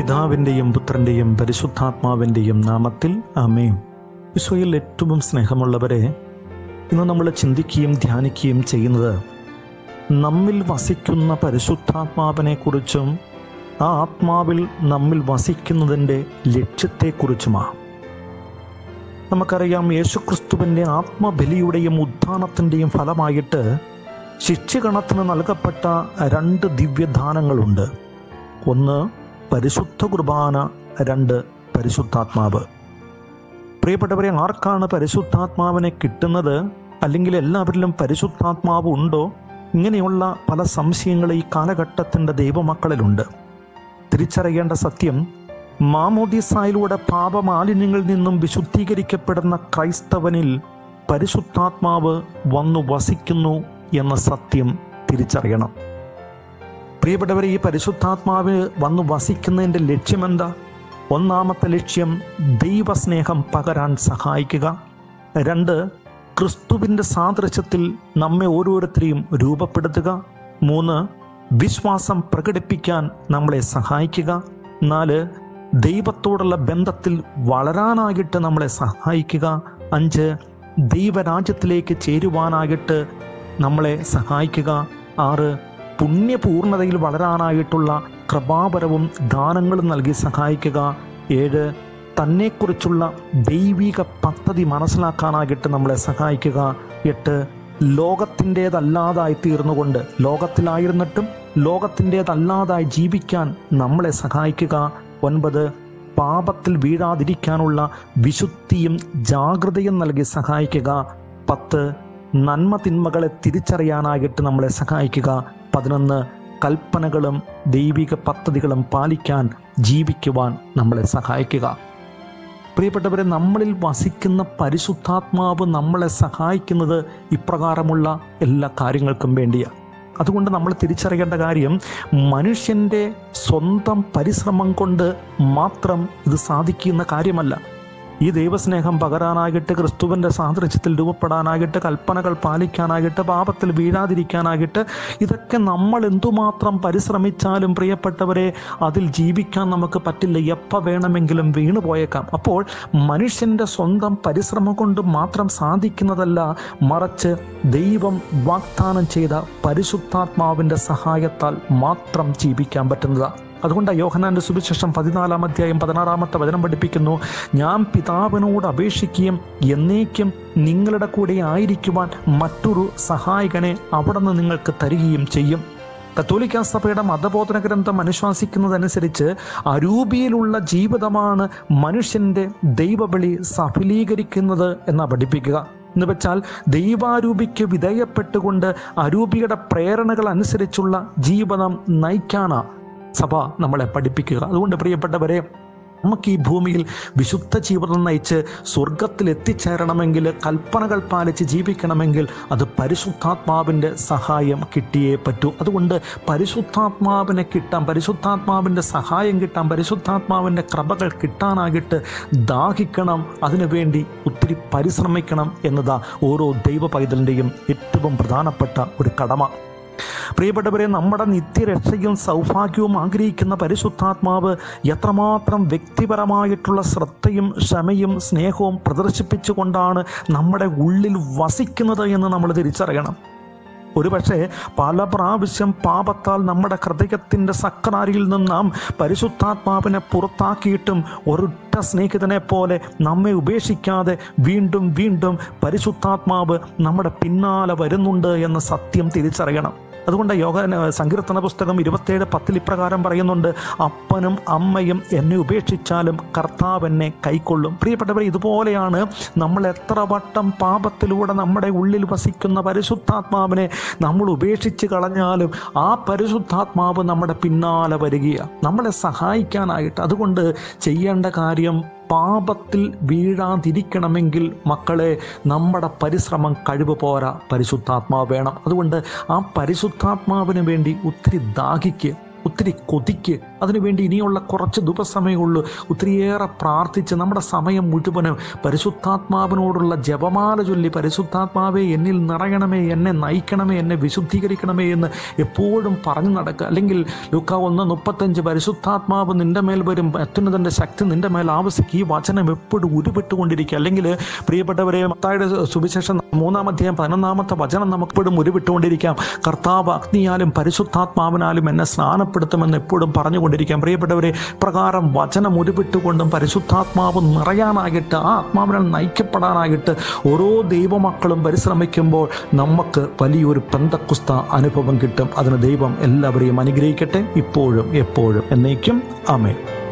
പിതാവിൻ്റെയും പുത്രൻ്റെയും പരിശുദ്ധാത്മാവിൻ്റെയും നാമത്തിൽ ആമേൻ ഈശോയിൽ ഏറ്റവും സ്നേഹമുള്ളവരെ ഇന്ന് നമ്മൾ ചിന്തിക്കുകയും ധ്യാനിക്കുകയും ചെയ്യുന്നത് നമ്മിൽ വസിക്കുന്ന പരിശുദ്ധാത്മാവിനെ കുറിച്ചും ആ ആത്മാവിൽ നമ്മിൽ വസിക്കുന്നതിൻ്റെ ലക്ഷ്യത്തെക്കുറിച്ചുമാണ് നമുക്കറിയാം യേശുക്രിസ്തുവിൻ്റെ ആത്മബലിയുടെയും ഉത്ഥാനത്തിൻ്റെയും ഫലമായിട്ട് ശിക്ഷഗണത്തിന് നൽകപ്പെട്ട രണ്ട് ദിവ്യദാനങ്ങളുണ്ട് ഒന്ന് പരിശുദ്ധ കുർബാന രണ്ട് പരിശുദ്ധാത്മാവ് പ്രിയപ്പെട്ടവരെ ആർക്കാണ് പരിശുദ്ധാത്മാവിനെ കിട്ടുന്നത് അല്ലെങ്കിൽ എല്ലാവരിലും പരിശുദ്ധാത്മാവ് ഉണ്ടോ ഇങ്ങനെയുള്ള പല സംശയങ്ങൾ ഈ കാലഘട്ടത്തിൻ്റെ ദൈവമക്കളിലുണ്ട് തിരിച്ചറിയേണ്ട സത്യം മാമോദിസായിലൂടെ പാപമാലിന്യങ്ങളിൽ നിന്നും വിശുദ്ധീകരിക്കപ്പെടുന്ന ക്രൈസ്തവനിൽ പരിശുദ്ധാത്മാവ് വന്നു വസിക്കുന്നു എന്ന സത്യം തിരിച്ചറിയണം പ്രിയപ്പെട്ടവരെ ഈ പരിശുദ്ധാത്മാവ് വന്നു വസിക്കുന്നതിൻ്റെ ലക്ഷ്യമെന്താ ഒന്നാമത്തെ ലക്ഷ്യം ദൈവസ്നേഹം പകരാൻ സഹായിക്കുക രണ്ട് ക്രിസ്തുവിൻ്റെ സാദൃശ്യത്തിൽ നമ്മെ ഓരോരുത്തരെയും രൂപപ്പെടുത്തുക മൂന്ന് വിശ്വാസം പ്രകടിപ്പിക്കാൻ നമ്മളെ സഹായിക്കുക നാല് ദൈവത്തോടുള്ള ബന്ധത്തിൽ വളരാനായിട്ട് നമ്മളെ സഹായിക്കുക അഞ്ച് ദൈവരാജ്യത്തിലേക്ക് ചേരുവാനായിട്ട് നമ്മളെ സഹായിക്കുക ആറ് പുണ്യപൂർണതയിൽ വളരാനായിട്ടുള്ള കൃപാപരവും ദാനങ്ങളും നൽകി സഹായിക്കുക ഏഴ് തന്നെക്കുറിച്ചുള്ള ദൈവിക പദ്ധതി മനസ്സിലാക്കാനായിട്ട് നമ്മളെ സഹായിക്കുക എട്ട് ലോകത്തിൻ്റേതല്ലാതായി തീർന്നുകൊണ്ട് ലോകത്തിലായിരുന്നിട്ടും ലോകത്തിൻ്റേതല്ലാതായി ജീവിക്കാൻ നമ്മളെ സഹായിക്കുക ഒൻപത് പാപത്തിൽ വീഴാതിരിക്കാനുള്ള വിശുദ്ധിയും ജാഗ്രതയും നൽകി സഹായിക്കുക പത്ത് നന്മ തിന്മകളെ തിരിച്ചറിയാനായിട്ട് നമ്മളെ സഹായിക്കുക പതിനൊന്ന് കൽപ്പനകളും ദൈവിക പദ്ധതികളും പാലിക്കാൻ ജീവിക്കുവാൻ നമ്മളെ സഹായിക്കുക പ്രിയപ്പെട്ടവരെ നമ്മളിൽ വസിക്കുന്ന പരിശുദ്ധാത്മാവ് നമ്മളെ സഹായിക്കുന്നത് ഇപ്രകാരമുള്ള എല്ലാ കാര്യങ്ങൾക്കും വേണ്ടിയാണ് അതുകൊണ്ട് നമ്മൾ തിരിച്ചറിയേണ്ട കാര്യം മനുഷ്യൻ്റെ സ്വന്തം പരിശ്രമം കൊണ്ട് മാത്രം ഇത് സാധിക്കുന്ന കാര്യമല്ല ഈ ദൈവസ്നേഹം പകരാനാകട്ടെ ക്രിസ്തുവിൻ്റെ സാദൃശ്യത്തിൽ രൂപപ്പെടാനാകട്ടെ കൽപ്പനകൾ പാലിക്കാനാകട്ടെ പാപത്തിൽ വീഴാതിരിക്കാനാകട്ടെ ഇതൊക്കെ നമ്മൾ എന്തുമാത്രം പരിശ്രമിച്ചാലും പ്രിയപ്പെട്ടവരെ അതിൽ ജീവിക്കാൻ നമുക്ക് പറ്റില്ല എപ്പോൾ വേണമെങ്കിലും വീണു പോയേക്കാം അപ്പോൾ മനുഷ്യൻ്റെ സ്വന്തം പരിശ്രമം കൊണ്ട് മാത്രം സാധിക്കുന്നതല്ല മറിച്ച് ദൈവം വാഗ്ദാനം ചെയ്ത പരിശുദ്ധാത്മാവിൻ്റെ സഹായത്താൽ മാത്രം ജീവിക്കാൻ പറ്റുന്നതാണ് അതുകൊണ്ട് യോഹനാന്റെ സുവിശേഷം പതിനാലാം അധ്യായം പതിനാറാമത്തെ വചനം പഠിപ്പിക്കുന്നു ഞാൻ പിതാവിനോട് അപേക്ഷിക്കുകയും എന്നേക്കും നിങ്ങളുടെ കൂടെ ആയിരിക്കുവാൻ മറ്റൊരു സഹായകനെ അവിടെ നിന്ന് നിങ്ങൾക്ക് തരികയും ചെയ്യും കത്തോലിക്ക സഭയുടെ മതബോധന ഗ്രന്ഥം അനുശാസിക്കുന്നതനുസരിച്ച് അരൂപിയിലുള്ള ജീവിതമാണ് മനുഷ്യന്റെ ദൈവബലി സഫലീകരിക്കുന്നത് എന്ന് പഠിപ്പിക്കുക എന്ന് വെച്ചാൽ ദൈവാരൂപിക്ക് വിധേയപ്പെട്ടുകൊണ്ട് അരൂപിയുടെ പ്രേരണകൾ അനുസരിച്ചുള്ള ജീവിതം നയിക്കാനാണ് സഭ നമ്മളെ പഠിപ്പിക്കുക അതുകൊണ്ട് പ്രിയപ്പെട്ടവരെ നമുക്ക് ഈ ഭൂമിയിൽ വിശുദ്ധ ജീവിതം നയിച്ച് സ്വർഗത്തിൽ എത്തിച്ചേരണമെങ്കിൽ കൽപ്പനകൾ പാലിച്ച് ജീവിക്കണമെങ്കിൽ അത് പരിശുദ്ധാത്മാവിൻ്റെ സഹായം കിട്ടിയേ പറ്റൂ അതുകൊണ്ട് പരിശുദ്ധാത്മാവിനെ കിട്ടാൻ പരിശുദ്ധാത്മാവിൻ്റെ സഹായം കിട്ടാൻ പരിശുദ്ധാത്മാവിൻ്റെ കൃപകൾ കിട്ടാനായിട്ട് ദാഹിക്കണം അതിനുവേണ്ടി ഒത്തിരി പരിശ്രമിക്കണം എന്നതാ ഓരോ ദൈവ പൈതലിൻ്റെയും ഏറ്റവും പ്രധാനപ്പെട്ട ഒരു കടമ പ്രിയപ്പെട്ടവരെ നമ്മുടെ നിത്യരക്ഷയും സൗഭാഗ്യവും ആഗ്രഹിക്കുന്ന പരിശുദ്ധാത്മാവ് എത്രമാത്രം വ്യക്തിപരമായിട്ടുള്ള ശ്രദ്ധയും ക്ഷമയും സ്നേഹവും പ്രദർശിപ്പിച്ചുകൊണ്ടാണ് നമ്മുടെ ഉള്ളിൽ വസിക്കുന്നത് എന്ന് നമ്മൾ തിരിച്ചറിയണം ഒരുപക്ഷെ പല പ്രാവശ്യം പാപത്താൽ നമ്മുടെ ഹൃദയത്തിൻ്റെ സക്രാരിയിൽ നിന്ന് നാം പരിശുദ്ധാത്മാവിനെ പുറത്താക്കിയിട്ടും ഒരൊറ്റ സ്നേഹിതനെ പോലെ നമ്മെ ഉപേക്ഷിക്കാതെ വീണ്ടും വീണ്ടും പരിശുദ്ധാത്മാവ് നമ്മുടെ പിന്നാലെ വരുന്നുണ്ട് എന്ന സത്യം തിരിച്ചറിയണം അതുകൊണ്ട് യോഗ സങ്കീർത്തന പുസ്തകം ഇരുപത്തേഴ് പത്തിൽ ഇപ്രകാരം പറയുന്നുണ്ട് അപ്പനും അമ്മയും എന്നെ ഉപേക്ഷിച്ചാലും കർത്താവ് എന്നെ കൈക്കൊള്ളും പ്രിയപ്പെട്ടവർ ഇതുപോലെയാണ് നമ്മൾ എത്ര വട്ടം പാപത്തിലൂടെ നമ്മുടെ ഉള്ളിൽ വസിക്കുന്ന പരിശുദ്ധാത്മാവിനെ നമ്മൾ ഉപേക്ഷിച്ച് കളഞ്ഞാലും ആ പരിശുദ്ധാത്മാവ് നമ്മുടെ പിന്നാലെ വരികയാണ് നമ്മളെ സഹായിക്കാനായിട്ട് അതുകൊണ്ട് ചെയ്യേണ്ട കാര്യം പാപത്തിൽ വീഴാതിരിക്കണമെങ്കിൽ മക്കളെ നമ്മുടെ പരിശ്രമം കഴിവ് പോരാ പരിശുദ്ധാത്മാവ് വേണം അതുകൊണ്ട് ആ പരിശുദ്ധാത്മാവിന് വേണ്ടി ഒത്തിരി ദാഹിക്ക് ഒത്തിരി കൊതിക്ക് അതിനുവേണ്ടി ഇനിയുള്ള കുറച്ച് ദിവസമേ ഉള്ളൂ ഒത്തിരിയേറെ പ്രാർത്ഥിച്ച് നമ്മുടെ സമയം മുഴുവനും പരിശുദ്ധാത്മാവിനോടുള്ള ജപമാല ചൊല്ലി പരിശുദ്ധാത്മാവെ എന്നിൽ നിറയണമേ എന്നെ നയിക്കണമേ എന്നെ വിശുദ്ധീകരിക്കണമേ എന്ന് എപ്പോഴും പറഞ്ഞു നടക്കുക അല്ലെങ്കിൽ ലുക്ക ഒന്ന് മുപ്പത്തഞ്ച് പരിശുദ്ധാത്മാവ് നിന്റെ മേൽ വരും അത്യുന്നതൻ്റെ ശക്തി നിന്റെ മേൽ ആവശ്യിക്കും ഈ വചനം എപ്പോഴും ഉരുവിട്ടുകൊണ്ടിരിക്കുക അല്ലെങ്കിൽ പ്രിയപ്പെട്ടവരെ മത്തായുടെ സുവിശേഷം മൂന്നാം അധ്യായം പതിനൊന്നാമത്തെ വചനം നമുക്ക് എപ്പോഴും ഉരുവിട്ടുകൊണ്ടിരിക്കാം കർത്താവ് അഗ്നിയാലും പരിശുദ്ധാത്മാവിനാലും എന്നെ സ്നാനപ്പെടുത്തുമെന്ന് എപ്പോഴും പറഞ്ഞുകൊണ്ടിരിക്കാം പ്രിയപ്പെട്ടവരെ പ്രകാരം വചനം ഉരുവിട്ടുകൊണ്ടും പരിശുദ്ധാത്മാവ് നിറയാനായിട്ട് ആ ആത്മാവിനാൽ നയിക്കപ്പെടാനായിട്ട് ഓരോ ദൈവമക്കളും പരിശ്രമിക്കുമ്പോൾ നമുക്ക് വലിയൊരു പെന്തക്കുസ്ത അനുഭവം കിട്ടും അതിന് ദൈവം എല്ലാവരെയും അനുഗ്രഹിക്കട്ടെ ഇപ്പോഴും എപ്പോഴും എന്നേക്കും ആമേ